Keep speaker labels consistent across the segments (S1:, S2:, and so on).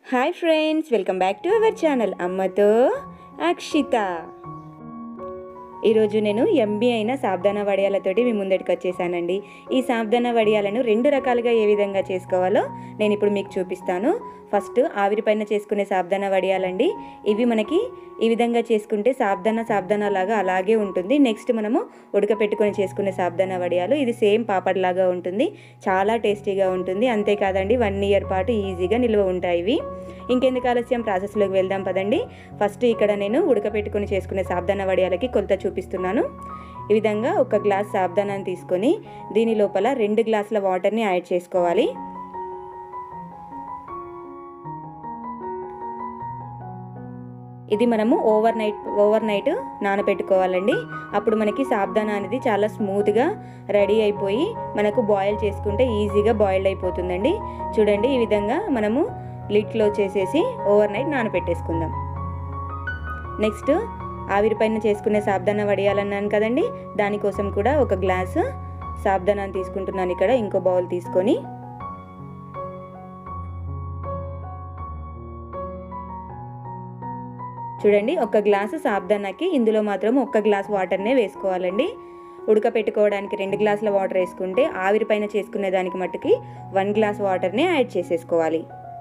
S1: hi friends welcome back to our channel అమ్మతో అక్షిత ఈరోజు నేను ఎంబీ అయిన సాబ్దానా వడియాలతోటి మీ ముందటికి వచ్చేసానండి ఈ సాబ్దానా వడియాలను రెండు రకాలుగా ఏ విధంగా చేసుకోవాలో నేను ఇప్పుడు మీకు చూపిస్తాను ఫస్ట్ ఆవిరి పైన చేసుకునే సాబ్దానా వడియాలండి ఇవి మనకి ఈ విధంగా చేసుకుంటే సాబ్దానా సాబ్దానా లాగా అలాగే ఉంటుంది నెక్స్ట్ మనము ఉడకపెట్టుకొని చేసుకునే సాబ్దానా వడియాలు ఇది సేమ్ పాపడ్లాగా ఉంటుంది చాలా టేస్టీగా ఉంటుంది అంతేకాదండి వన్ ఇయర్ పాటు ఈజీగా నిల్వ ఉంటాయి ఇవి ఇంకెందుకు ఆలస్యం ప్రాసెస్లోకి వెళ్దాం పదండి ఫస్ట్ ఇక్కడ నేను ఉడకపెట్టుకుని చేసుకునే సాబ్దానా వడియాలకి కొలత చూపిస్తున్నాను ఈ విధంగా ఒక గ్లాస్ సాబ్దానాన్ని తీసుకొని దీని లోపల రెండు గ్లాసుల వాటర్ని యాడ్ చేసుకోవాలి ఇది మనము ఓవర్ నైట్ ఓవర్ నైట్ నానబెట్టుకోవాలండి అప్పుడు మనకి సాబ్దానా అనేది చాలా స్మూత్గా రెడీ అయిపోయి మనకు బాయిల్ చేసుకుంటే ఈజీగా బాయిల్డ్ అయిపోతుందండి చూడండి ఈ విధంగా మనము లిడ్ క్లోజ్ చేసేసి ఓవర్ నైట్ నానబెట్టేసుకుందాం నెక్స్ట్ ఆవిరి పైన చేసుకునే సాబ్దానా వడియాలన్నాను కదండి దానికోసం కూడా ఒక గ్లాసు సాబ్దానాన్ని తీసుకుంటున్నాను ఇక్కడ ఇంకో బౌల్ తీసుకొని చూడండి ఒక గ్లాసు సాబ్దానాకి ఇందులో మాత్రం ఒక్క గ్లాస్ వాటర్నే వేసుకోవాలండి ఉడకపెట్టుకోవడానికి రెండు గ్లాసుల వాటర్ వేసుకుంటే ఆవిరి పైన చేసుకునే దానికి మట్టుకి వన్ గ్లాస్ వాటర్నే యాడ్ చేసేసుకోవాలి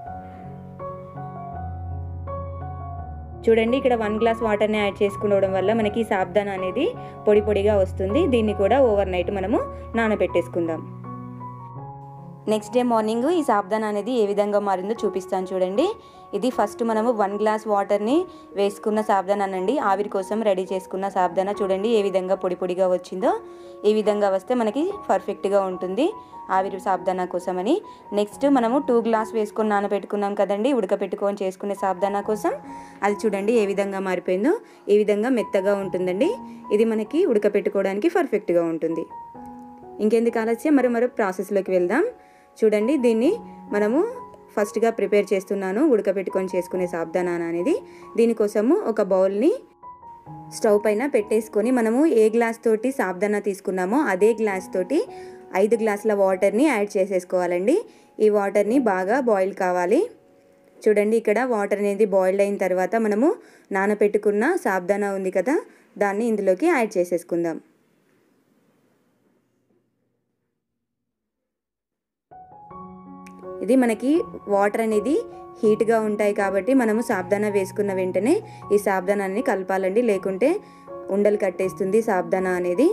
S1: చూడండి ఇక్కడ వన్ గ్లాస్ వాటర్ని యాడ్ చేసుకోవడం వల్ల మనకి సాబ్దానా అనేది పొడి పొడిగా వస్తుంది దీన్ని కూడా ఓవర్ నైట్ మనము నానబెట్టేసుకుందాం నెక్స్ట్ డే మార్నింగ్ ఈ సాబ్దానా అనేది ఏ విధంగా మారిందో చూపిస్తాను చూడండి ఇది ఫస్ట్ మనము వన్ గ్లాస్ వాటర్ని వేసుకున్న సాబ్దానానండి ఆవిరి కోసం రెడీ చేసుకున్న సాబ్దానా చూడండి ఏ విధంగా పొడి పొడిగా వచ్చిందో ఈ విధంగా వస్తే మనకి పర్ఫెక్ట్గా ఉంటుంది ఆవిరి సాబ్దానా కోసమని నెక్స్ట్ మనము టూ గ్లాస్ వేసుకొని నానబెట్టుకున్నాం కదండి ఉడకపెట్టుకొని చేసుకునే సాబ్దానా కోసం అది చూడండి ఏ విధంగా మారిపోయిందో ఈ విధంగా మెత్తగా ఉంటుందండి ఇది మనకి ఉడకపెట్టుకోవడానికి పర్ఫెక్ట్గా ఉంటుంది ఇంకెందుకు ఆలస్యం మరో మరో ప్రాసెస్లోకి వెళ్దాం చూడండి దీన్ని మనము ఫస్ట్గా ప్రిపేర్ చేస్తున్నాను ఉడకబెట్టుకొని చేసుకునే సాబ్దానా అనేది దీనికోసము ఒక బౌల్ని స్టవ్ పైన పెట్టేసుకొని మనము ఏ గ్లాస్ తోటి సాబ్దానా తీసుకున్నామో అదే గ్లాస్ తోటి ఐదు గ్లాసుల వాటర్ని యాడ్ చేసేసుకోవాలండి ఈ వాటర్ని బాగా బాయిల్ కావాలి చూడండి ఇక్కడ వాటర్ అనేది బాయిల్డ్ అయిన తర్వాత మనము నానపెట్టుకున్న సాబ్దానా ఉంది కదా దాన్ని ఇందులోకి యాడ్ చేసేసుకుందాం ఇది మనకి వాటర్ అనేది హీట్గా ఉంటాయి కాబట్టి మనము సాబ్దానా వేసుకున్న వెంటనే ఈ సాబ్దానాన్ని కలపాలండి లేకుంటే ఉండలు కట్టేస్తుంది సాబ్దానా అనేది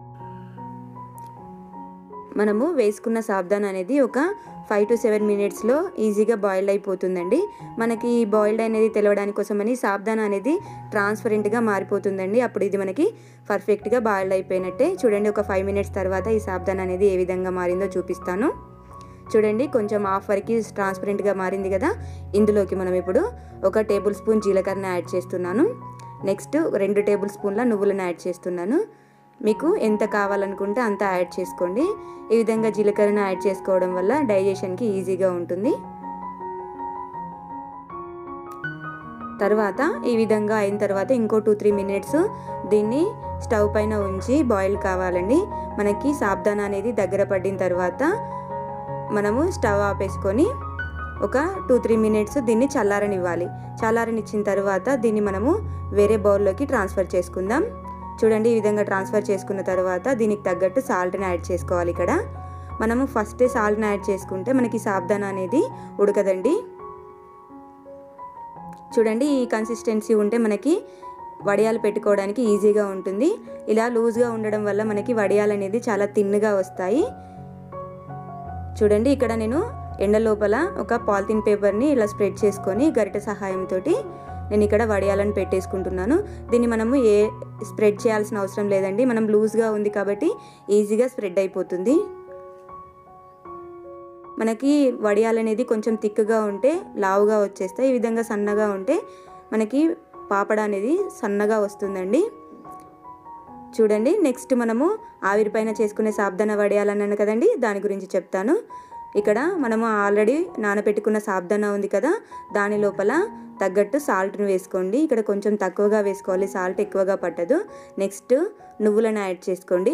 S1: మనము వేసుకున్న సాబ్దానా అనేది ఒక ఫైవ్ టు సెవెన్ మినిట్స్లో ఈజీగా బాయిల్డ్ అయిపోతుందండి మనకి ఈ బాయిల్డ్ అనేది తెలవడానికి కోసమని సాబ్దానా అనేది ట్రాన్స్పరెంట్గా మారిపోతుందండి అప్పుడు ఇది మనకి పర్ఫెక్ట్గా బాయిల్డ్ అయిపోయినట్టే చూడండి ఒక ఫైవ్ మినిట్స్ తర్వాత ఈ సాబ్దానా అనేది ఏ విధంగా మారిందో చూపిస్తాను చూడండి కొంచెం హాఫ్ వరకు ట్రాన్స్పరెంట్గా మారింది కదా ఇందులోకి మనం ఇప్పుడు ఒక టేబుల్ స్పూన్ జీలకర్ర యాడ్ చేస్తున్నాను నెక్స్ట్ రెండు టేబుల్ స్పూన్ల నువ్వులను యాడ్ చేస్తున్నాను మీకు ఎంత కావాలనుకుంటే అంత యాడ్ చేసుకోండి ఈ విధంగా జీలకర్రను యాడ్ చేసుకోవడం వల్ల డైజెషన్కి ఈజీగా ఉంటుంది తర్వాత ఈ విధంగా అయిన తర్వాత ఇంకో టూ త్రీ మినిట్స్ దీన్ని స్టవ్ పైన ఉంచి బాయిల్ కావాలండి మనకి సాబ్దానా అనేది దగ్గర పడిన తర్వాత మనము స్టవ్ ఆపేసుకొని ఒక టూ త్రీ మినిట్స్ దీన్ని చల్లారనివ్వాలి చల్లారనిచ్చిన తర్వాత దీన్ని మనము వేరే బౌల్లోకి ట్రాన్స్ఫర్ చేసుకుందాం చూడండి ఈ విధంగా ట్రాన్స్ఫర్ చేసుకున్న తర్వాత దీనికి తగ్గట్టు సాల్ట్ని యాడ్ చేసుకోవాలి ఇక్కడ మనము ఫస్ట్ సాల్ట్ని యాడ్ చేసుకుంటే మనకి సాబ్దానా అనేది ఉడకదండి చూడండి ఈ కన్సిస్టెన్సీ ఉంటే మనకి వడియాలు పెట్టుకోవడానికి ఈజీగా ఉంటుంది ఇలా లూజ్గా ఉండడం వల్ల మనకి వడియాలు అనేది చాలా తిన్నుగా వస్తాయి చూడండి ఇక్కడ నేను ఎండ లోపల ఒక పాలిథిన్ పేపర్ని ఇలా స్ప్రెడ్ చేసుకొని గరిట సహాయంతో నేను ఇక్కడ వడియాలను పెట్టేసుకుంటున్నాను దీన్ని మనము ఏ స్ప్రెడ్ చేయాల్సిన అవసరం లేదండి మనం లూజ్గా ఉంది కాబట్టి ఈజీగా స్ప్రెడ్ అయిపోతుంది మనకి వడియాలు అనేది కొంచెం థిక్గా ఉంటే లావుగా వచ్చేస్తాయి ఈ విధంగా సన్నగా ఉంటే మనకి పాపడ అనేది సన్నగా వస్తుందండి చూడండి నెక్స్ట్ మనము ఆవిరి పైన చేసుకునే సాబ్దానా వడియాలన్నాను కదండి దాని గురించి చెప్తాను ఇక్కడ మనము ఆల్రెడీ నానబెట్టుకున్న సాబ్దానా ఉంది కదా దాని లోపల తగ్గట్టు సాల్ట్ని వేసుకోండి ఇక్కడ కొంచెం తక్కువగా వేసుకోవాలి సాల్ట్ ఎక్కువగా పట్టదు నెక్స్ట్ నువ్వులను యాడ్ చేసుకోండి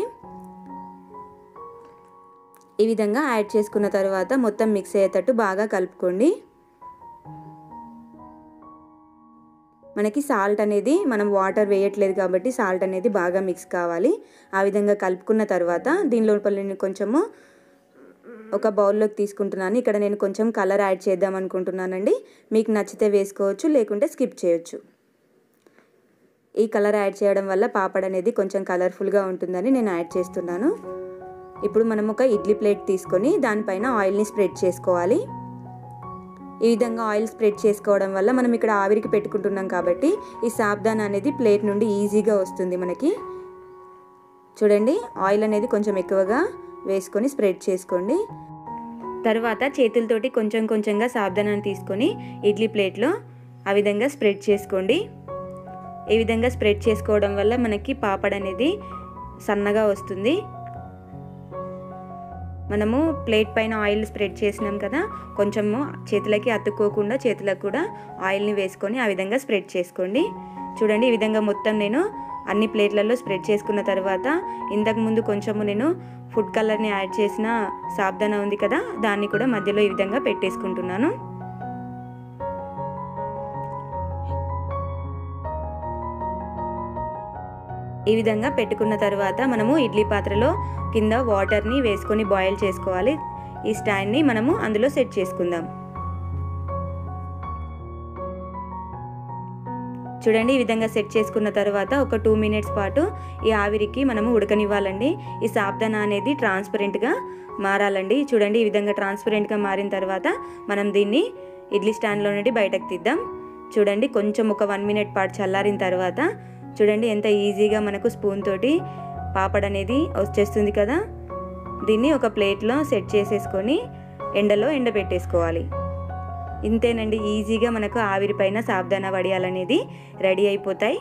S1: ఈ విధంగా యాడ్ చేసుకున్న తర్వాత మొత్తం మిక్స్ అయ్యేటట్టు బాగా కలుపుకోండి మనకి సాల్ట్ అనేది మనం వాటర్ వేయట్లేదు కాబట్టి సాల్ట్ అనేది బాగా మిక్స్ కావాలి ఆ విధంగా కలుపుకున్న తర్వాత దీని లోపల నేను కొంచెము ఒక బౌల్లోకి తీసుకుంటున్నాను ఇక్కడ నేను కొంచెం కలర్ యాడ్ చేద్దాం అనుకుంటున్నానండి మీకు నచ్చితే వేసుకోవచ్చు లేకుంటే స్కిప్ చేయొచ్చు ఈ కలర్ యాడ్ చేయడం వల్ల పాపడ్ అనేది కొంచెం కలర్ఫుల్గా ఉంటుందని నేను యాడ్ చేస్తున్నాను ఇప్పుడు మనం ఒక ఇడ్లీ ప్లేట్ తీసుకొని దానిపైన ఆయిల్ని స్ప్రెడ్ చేసుకోవాలి ఈ విధంగా ఆయిల్ స్ప్రెడ్ చేసుకోవడం వల్ల మనం ఇక్కడ ఆవిరికి పెట్టుకుంటున్నాం కాబట్టి ఈ సాబ్దాన్ అనేది ప్లేట్ నుండి ఈజీగా వస్తుంది మనకి చూడండి ఆయిల్ అనేది కొంచెం ఎక్కువగా వేసుకొని స్ప్రెడ్ చేసుకోండి తర్వాత చేతులతోటి కొంచెం కొంచెంగా సాబ్దానాన్ని తీసుకొని ఇడ్లీ ప్లేట్లో ఆ విధంగా స్ప్రెడ్ చేసుకోండి ఈ విధంగా స్ప్రెడ్ చేసుకోవడం వల్ల మనకి పాపడ్ అనేది సన్నగా వస్తుంది మనము ప్లేట్ పైన ఆయిల్ స్ప్రెడ్ చేసినాం కదా కొంచెము చేతులకి అతుక్కోకుండా చేతులకు కూడా ఆయిల్ని వేసుకొని ఆ విధంగా స్ప్రెడ్ చేసుకోండి చూడండి ఈ విధంగా మొత్తం నేను అన్ని ప్లేట్లలో స్ప్రెడ్ చేసుకున్న తర్వాత ఇంతకు ముందు కొంచెము నేను ఫుడ్ కలర్ని యాడ్ చేసిన సాబ్దానా ఉంది కదా దాన్ని కూడా మధ్యలో ఈ విధంగా పెట్టేసుకుంటున్నాను ఈ విధంగా పెట్టుకున్న తర్వాత మనము ఇడ్లీ పాత్రలో కింద వాటర్ని వేసుకొని బాయిల్ చేసుకోవాలి ఈ స్టాండ్ని మనము అందులో సెట్ చేసుకుందాం చూడండి ఈ విధంగా సెట్ చేసుకున్న తర్వాత ఒక టూ మినిట్స్ పాటు ఈ ఆవిరికి మనము ఉడకనివ్వాలండి ఈ సాబ్దానా అనేది ట్రాన్స్పరెంట్గా మారాలండి చూడండి ఈ విధంగా ట్రాన్స్పరెంట్గా మారిన తర్వాత మనం దీన్ని ఇడ్లీ స్టాండ్లో నుండి బయటకు తీద్దాం చూడండి కొంచెం ఒక వన్ మినిట్ పాటు చల్లారిన తర్వాత చూడండి ఎంత ఈజీగా మనకు స్పూన్ తోటి పాపడ్ అనేది వచ్చేస్తుంది కదా దీన్ని ఒక ప్లేట్లో సెట్ చేసేసుకొని ఎండలో ఎండబెట్టేసుకోవాలి ఇంతేనండి ఈజీగా మనకు ఆవిరి పైన సాబ్దానా వడియాలనేది రెడీ అయిపోతాయి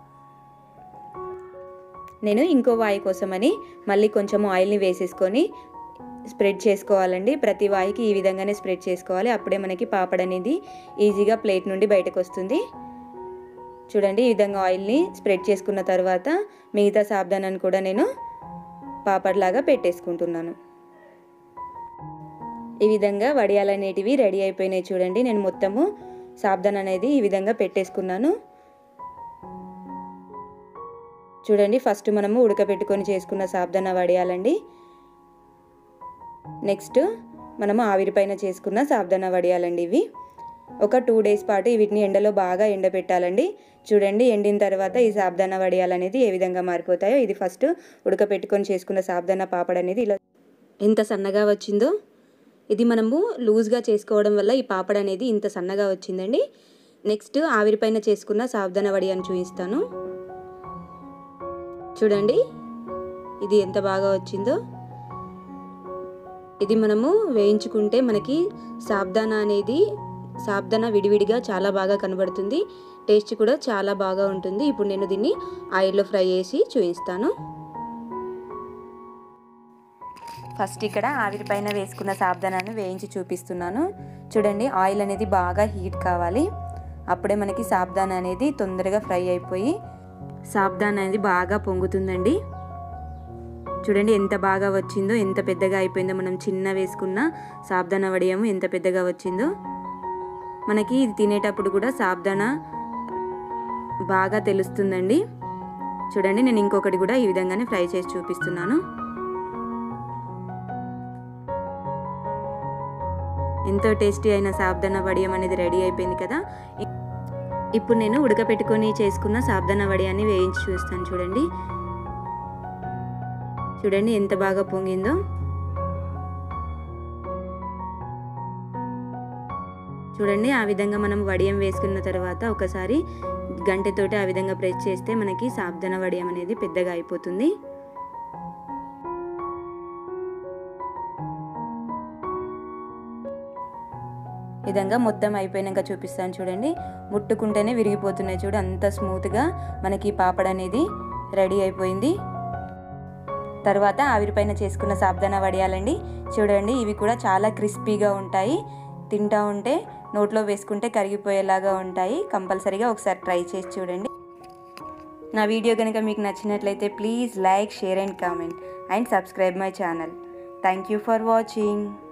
S1: నేను ఇంకో వాయి కోసమని మళ్ళీ కొంచెం ఆయిల్ని వేసేసుకొని స్ప్రెడ్ చేసుకోవాలండి ప్రతి వాయికి ఈ విధంగానే స్ప్రెడ్ చేసుకోవాలి అప్పుడే మనకి పాపడ్ అనేది ఈజీగా ప్లేట్ నుండి బయటకు వస్తుంది చూడండి ఈ విధంగా ఆయిల్ని స్ప్రెడ్ చేసుకున్న తర్వాత మిగతా సాబ్దానాన్ని కూడా నేను పాపడ్లాగా పెట్టేసుకుంటున్నాను ఈ విధంగా వడియాలు అనేటివి రెడీ అయిపోయినాయి చూడండి నేను మొత్తము సాబ్దాన్ అనేది ఈ విధంగా పెట్టేసుకున్నాను చూడండి ఫస్ట్ మనము ఉడకబెట్టుకొని చేసుకున్న సాబ్దానా వడియాలండి నెక్స్ట్ మనము ఆవిరిపైన చేసుకున్న సాబ్దానా వడియాలండి ఇవి ఒక టూ డేస్ పాటు వీటిని ఎండలో బాగా ఎండబెట్టాలండి చూడండి ఎండిన తర్వాత ఈ సాబ్దానా వడియాలు అనేది ఏ విధంగా మారిపోతాయో ఇది ఫస్ట్ ఉడకపెట్టుకొని చేసుకున్న సాబ్దానా పాపడ్ అనేది ఇలా ఎంత సన్నగా వచ్చిందో ఇది మనము లూజ్గా చేసుకోవడం వల్ల ఈ పాపడ్ అనేది ఇంత సన్నగా వచ్చిందండి నెక్స్ట్ ఆవిరిపైన చేసుకున్న సాబ్దానా వడియాన్ని చూపిస్తాను చూడండి ఇది ఎంత బాగా వచ్చిందో ఇది మనము వేయించుకుంటే మనకి సాబ్దానా అనేది సాబ్దానా విడివిడిగా చాలా బాగా కనబడుతుంది టేస్ట్ కూడా చాలా బాగా ఉంటుంది ఇప్పుడు నేను దీన్ని ఆయిల్లో ఫ్రై చేసి చూపిస్తాను ఫస్ట్ ఇక్కడ ఆవిరి పైన వేసుకున్న సాబ్దానాన్ని వేయించి చూపిస్తున్నాను చూడండి ఆయిల్ అనేది బాగా హీట్ కావాలి అప్పుడే మనకి సాబ్దానా అనేది తొందరగా ఫ్రై అయిపోయి సాబ్దానా అనేది బాగా పొంగుతుందండి చూడండి ఎంత బాగా వచ్చిందో ఎంత పెద్దగా అయిపోయిందో మనం చిన్న వేసుకున్న సాబ్దానా వడియము ఎంత పెద్దగా వచ్చిందో మనకి ఇది తినేటప్పుడు కూడా సాబ్దానా బాగా తెలుస్తుందండి చూడండి నేను ఇంకొకటి కూడా ఈ విధంగానే ఫ్రై చేసి చూపిస్తున్నాను ఎంతో టేస్టీ అయిన సాబ్దానా వడియం అనేది రెడీ అయిపోయింది కదా ఇప్పుడు నేను ఉడకపెట్టుకొని చేసుకున్న సాబ్దానా వడియాన్ని వేయించి చూస్తాను చూడండి చూడండి ఎంత బాగా పొంగిందో చూడండి ఆ విధంగా మనం వడియం వేసుకున్న తర్వాత ఒకసారి గంటెతోటి ఆ విధంగా ప్రెస్ చేస్తే మనకి సాబ్దన వడియం అనేది పెద్దగా అయిపోతుంది విధంగా మొత్తం అయిపోయినాక చూపిస్తాను చూడండి ముట్టుకుంటేనే విరిగిపోతున్నాయి చూడు అంత స్మూత్గా మనకి పాపడ్ అనేది రెడీ అయిపోయింది తర్వాత ఆవిరిపైన చేసుకున్న సాబ్దానా వడియాలండి చూడండి ఇవి కూడా చాలా క్రిస్పీగా ఉంటాయి తింటా ఉంటే నోట్లో వేసుకుంటే కరిగిపోయేలాగా ఉంటాయి కంపల్సరీగా ఒకసారి ట్రై చేసి చూడండి నా వీడియో కనుక మీకు నచ్చినట్లయితే please like share and comment and subscribe my channel thank you for watching